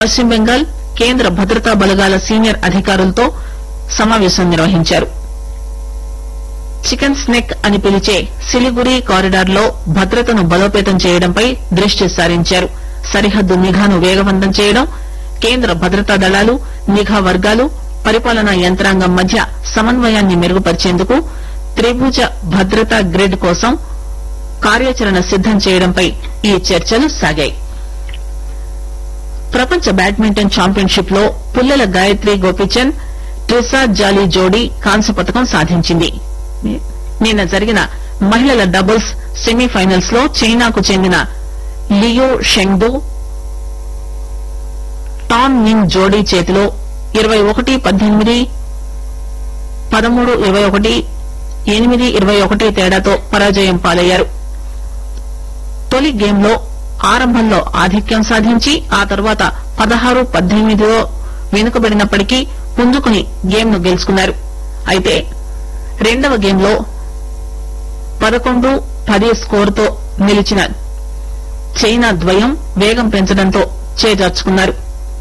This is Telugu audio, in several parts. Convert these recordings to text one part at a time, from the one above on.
పశ్చిమ బెంగాల్ కేంద్ర భద్రతా బలగాల సీనియర్ అధికారులతో సమావేశం నిర్వహించారు చికెన్ స్నెక్ అని పిలిచే సిలిగురి కారిడార్ లో భద్రతను బలోపేతం చేయడంపై దృష్టి సారించారు సరిహద్దు నిఘాను వేగవంతం చేయడం కేంద్ర భద్రతా దళాలు నిఘా వర్గాలు పరిపాలనా యంత్రాంగం మధ్య సమన్వయాన్ని మెరుగుపరిచేందుకు త్రిభుజ భద్రతా గ్రిడ్ కోసం కార్యాచరణ సిద్దం చేయడంపై ఈ చర్చలు సాగాయి ప్రపంచ బ్యాడ్మింటన్ ఛాంపియన్షిప్ లో పుల్లెల గాయత్రి గోపీచంద్ ట్రిసా జాలీ జోడీ కాంస్య పథకం సాధించింది నిన్న జరిగిన మహిళల డబుల్స్ సెమీఫైనల్స్ లో చైనాకు చెందిన లియో షెంగ్డు టాన్ నిన్ జోడీ చేతిలో ఇరవై ఒకటి పద్దెనిమిది పదమూడు ఇరవై ఒకటి ఎనిమిది ఇరవై ఒకటి తేడాతో పరాజయం పాలయ్యారు తొలి గేమ్లో ఆరంభంలో ఆధిక్యం సాధించి ఆ తర్వాత పదహారు పద్దెనిమిదిలో వెనుకబడినప్పటికీ పుంజుకుని గేమ్ ను గెలుచుకున్నారు అయితే రెండవ గేమ్లో పదకొండు పది స్కోరుతో నిలిచిన చైనా ద్వయం వేగం పెంచడంతో చేజార్చుకున్నారు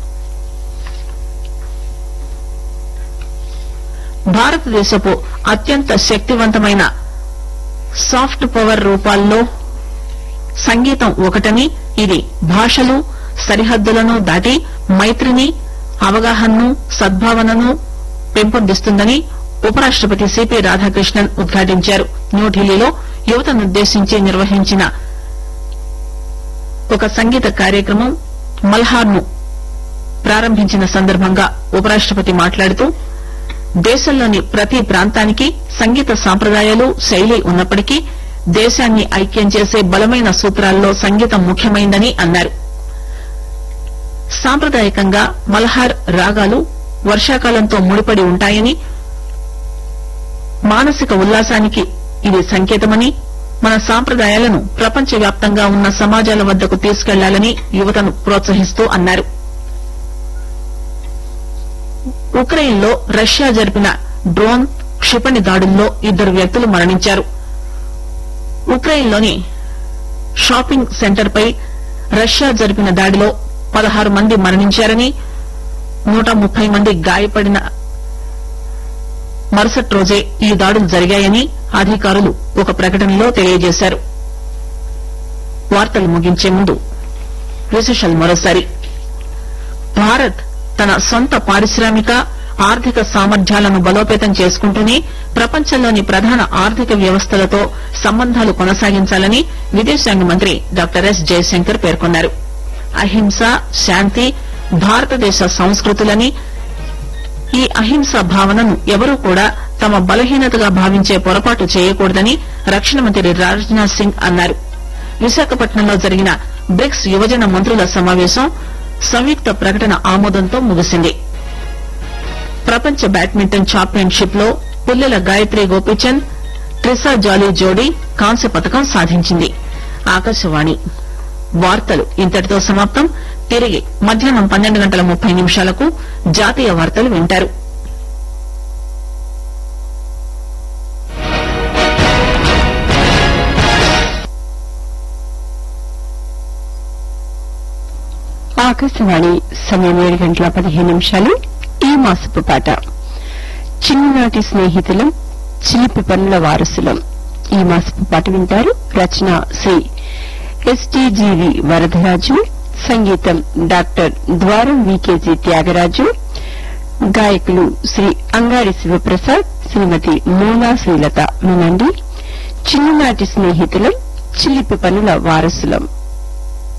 భారతదేశపు అత్యంత శక్తివంతమైన సాఫ్ట్ పవర్ రూపాల్లో సంగీతం ఒకటని ఇది భాషలు సరిహద్దులను దాటి మైత్రిని అవగాహనను సద్భావనను పెంపొందిస్తుందని ఉపరాష్టపతి సిపి రాధాకృష్ణన్ ఉద్ఘాటించారు న్యూఢిల్లీలో యువతనుద్దేశించి నిర్వహించిన ఒక సంగీత కార్యక్రమం మల్హార్ ను ప్రారంభించిన సందర్భంగా ఉపరాష్టపతి మాట్లాడుతూ దేశంలోని ప్రతి ప్రాంతానికి సంగీత సాంప్రదాయాలు శైలి ఉన్నప్పటికీ దేశాన్ని ఐక్యం చేసే బలమైన సూత్రాల్లో సంగీతం ముఖ్యమైందని అన్నారు సాంప్రదాయకంగా మల్హార్ రాగాలు వర్షాకాలంతో ముడిపడి ఉంటాయని మానసిక ఉల్లాసానికి ఇది సంకేతమని మన సాంప్రదాయాలను ప్రపంచవ్యాప్తంగా ఉన్న సమాజాల వద్దకు తీసుకెళ్లాలని యువతను ప్రోత్సహిస్తూ అన్నారు ఉక్రెయిన్ లో రష్యా జరిపిన డ్రోన్ క్షిపణి దాడుల్లో ఇద్దరు వ్యక్తులు మరణించారు ఉక్రెయిన్ లోని షాపింగ్ సెంటర్ పై రష్యా జరిపిన దాడిలో పదహారు మంది మరణించారని నూట ముప్పై మంది గాయపడిన మరుసటి రోజే ఈ దాడులు జరిగాయని అధికారులు ఒక ప్రకటనలో తెలియజేశారు వార్తలు ముగించే ముందు విశేషాలు మరోసారి భారత్ తన సొంత పారిశ్రామిక ఆర్థిక సామర్థ్యాలను బలోపేతం చేసుకుంటూనే ప్రపంచంలోని ప్రధాన ఆర్థిక వ్యవస్థలతో సంబంధాలు కొనసాగించాలని విదేశాంగ మంత్రి డాక్టర్ ఎస్ జయశంకర్ పేర్కొన్నారు అహింస శాంతి భారతదేశ సంస్కృతులని ఈ అహింస భావనను ఎవరూ కూడా తమ బలహీనతగా భావించే పొరపాటు చేయకూడదని రక్షణ మంత్రి రాజ్నాథ్ సింగ్ అన్నారు విశాఖపట్నంలో జరిగిన బ్రిక్స్ యువజన మంత్రుల సమావేశం సంయుక్త ప్రకటన ఆమోదంతో ముగిసింది ప్రపంచ బ్యాడ్మింటన్ ఛాంపియన్షిప్ లో పుల్లెల గాయత్రి గోపీచంద్ ట్రిసా జాలీ జోడీ కాంస్య పథకం సాధించింది ఆకాశవాణి వార్తలు ఇంతటితో సమాప్తం తిరిగి మధ్యాహ్నం పన్నెండు గంటల ముప్పై నిమిషాలకు జాతీయ వార్తలు వింటారు ఆకాశవాణి సమయం ఏడు గంటల పదిహేను నిమిషాలు ఈ మాసపు పాట చిన్ననాటి స్నేహితులం చిలిపి పనుల వారసులం ఈ మాసపు పాట వింటారు రచన శ్రీ ఎస్టీజీవి వరదరాజు సంగీతం డాక్టర్ ద్వారం వికేజీ త్యాగరాజు గాయకులు శ్రీ అంగాడి శివప్రసాద్ శ్రీమతి మూలా శ్రీలత వినండి చిన్ననాటి స్నేహితులం చిలిపి పనుల వారసులం